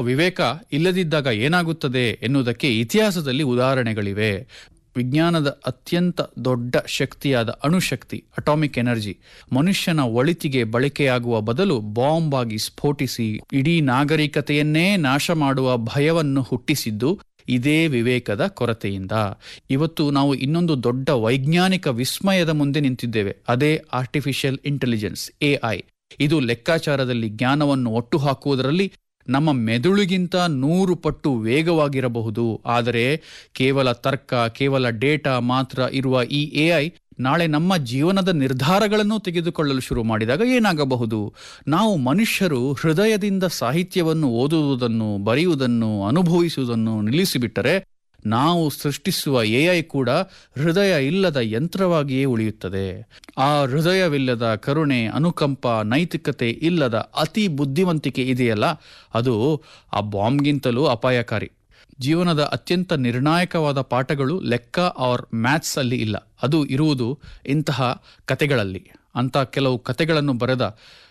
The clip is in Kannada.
ವಿವೇಕ ಇಲ್ಲದಿದ್ದಾಗ ಏನಾಗುತ್ತದೆ ಎನ್ನುವುದಕ್ಕೆ ಇತಿಹಾಸದಲ್ಲಿ ಉದಾಹರಣೆಗಳಿವೆ ವಿಜ್ಞಾನದ ಅತ್ಯಂತ ದೊಡ್ಡ ಶಕ್ತಿಯಾದ ಅಣುಶಕ್ತಿ ಅಟಾಮಿಕ್ ಎನರ್ಜಿ ಮನುಷ್ಯನ ಒಳಿತಿಗೆ ಬಳಕೆಯಾಗುವ ಬದಲು ಬಾಂಬ್ ಆಗಿ ಸ್ಫೋಟಿಸಿ ಇಡೀ ನಾಗರಿಕತೆಯನ್ನೇ ನಾಶ ಮಾಡುವ ಭಯವನ್ನು ಹುಟ್ಟಿಸಿದ್ದು ಇದೇ ವಿವೇಕದ ಕೊರತೆಯಿಂದ ಇವತ್ತು ನಾವು ಇನ್ನೊಂದು ದೊಡ್ಡ ವೈಜ್ಞಾನಿಕ ವಿಸ್ಮಯದ ಮುಂದೆ ನಿಂತಿದ್ದೇವೆ ಅದೇ ಆರ್ಟಿಫಿಷಿಯಲ್ ಇಂಟೆಲಿಜೆನ್ಸ್ ಎಐ ಇದು ಲೆಕ್ಕಾಚಾರದಲ್ಲಿ ಜ್ಞಾನವನ್ನು ಒಟ್ಟು ಹಾಕುವುದರಲ್ಲಿ ನಮ್ಮ ಮೆದುಳಿಗಿಂತ ನೂರು ಪಟ್ಟು ವೇಗವಾಗಿರಬಹುದು ಆದರೆ ಕೇವಲ ತರ್ಕ ಕೇವಲ ಡೇಟಾ ಮಾತ್ರ ಇರುವ ಈ ಎಐ ನಾಳೆ ನಮ್ಮ ಜೀವನದ ನಿರ್ಧಾರಗಳನ್ನು ತೆಗೆದುಕೊಳ್ಳಲು ಶುರು ಮಾಡಿದಾಗ ಏನಾಗಬಹುದು ನಾವು ಮನುಷ್ಯರು ಹೃದಯದಿಂದ ಸಾಹಿತ್ಯವನ್ನು ಓದುವುದನ್ನು ಬರೆಯುವುದನ್ನು ಅನುಭವಿಸುವುದನ್ನು ನಿಲ್ಲಿಸಿಬಿಟ್ಟರೆ ನಾವು ಸೃಷ್ಟಿಸುವ ಎಐ ಕೂಡ ಹೃದಯ ಇಲ್ಲದ ಯಂತ್ರವಾಗಿಯೇ ಉಳಿಯುತ್ತದೆ ಆ ಹೃದಯವಿಲ್ಲದ ಕರುಣೆ ಅನುಕಂಪ ನೈತಿಕತೆ ಇಲ್ಲದ ಅತಿ ಬುದ್ಧಿವಂತಿಕೆ ಇದೆಯಲ್ಲ ಅದು ಆ ಬಾಂಬ್ಗಿಂತಲೂ ಅಪಾಯಕಾರಿ ಜೀವನದ ಅತ್ಯಂತ ನಿರ್ಣಾಯಕವಾದ ಪಾಠಗಳು ಲೆಕ್ಕ ಆರ್ ಮ್ಯಾಥ್ಸ್ ಅಲ್ಲಿ ಇಲ್ಲ ಅದು ಇರುವುದು ಇಂತಹ ಕತೆಗಳಲ್ಲಿ ಅಂತ ಕೆಲವು ಕತೆಗಳನ್ನು ಬರೆದ